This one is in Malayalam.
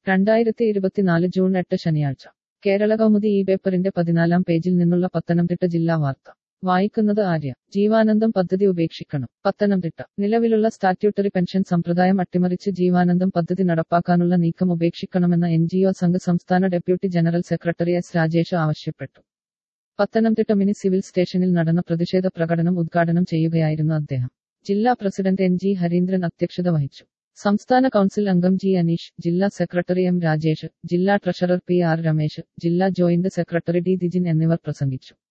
രണ്ടായിരത്തി ഇരുപത്തിനാല് ജൂൺ എട്ട് ശനിയാഴ്ച കേരള കൗമുദി ഈ പേപ്പറിന്റെ പതിനാലാം പേജിൽ നിന്നുള്ള പത്തനംതിട്ട ജില്ലാ വാർത്ത വായിക്കുന്നത് ആര്യ ജീവാനന്ദം പദ്ധതി ഉപേക്ഷിക്കണം പത്തനംതിട്ട നിലവിലുള്ള സ്റ്റാറ്റ്യൂട്ടറി പെൻഷൻ സമ്പ്രദായം അട്ടിമറിച്ച് ജീവാനന്ദം പദ്ധതി നടപ്പാക്കാനുള്ള നീക്കം ഉപേക്ഷിക്കണമെന്ന എൻ ജി ഒ സംഘ് സംസ്ഥാന deputy general secretary S Rajesh ആവശ്യപ്പെട്ടു പത്തനംതിട്ട മിനി സിവിൽ സ്റ്റേഷനിൽ നടന്ന പ്രതിഷേധ പ്രകടനം ഉദ്ഘാടനം ചെയ്യുകയായിരുന്നു അദ്ദേഹം ജില്ലാ പ്രസിഡന്റ് എൻ ജി ഹരീന്ദ്രൻ അധ്യക്ഷത വഹിച്ചു സംസ്ഥാന കൗൺസിൽ അംഗം ജി അനീഷ് ജില്ലാ സെക്രട്ടറി എം രാജേഷ് ജില്ലാ ട്രഷറർ പി ആർ രമേശ് ജില്ലാ ജോയിന്റ് സെക്രട്ടറി ഡി ദിജിൻ എന്നിവർ പ്രസംഗിച്ചു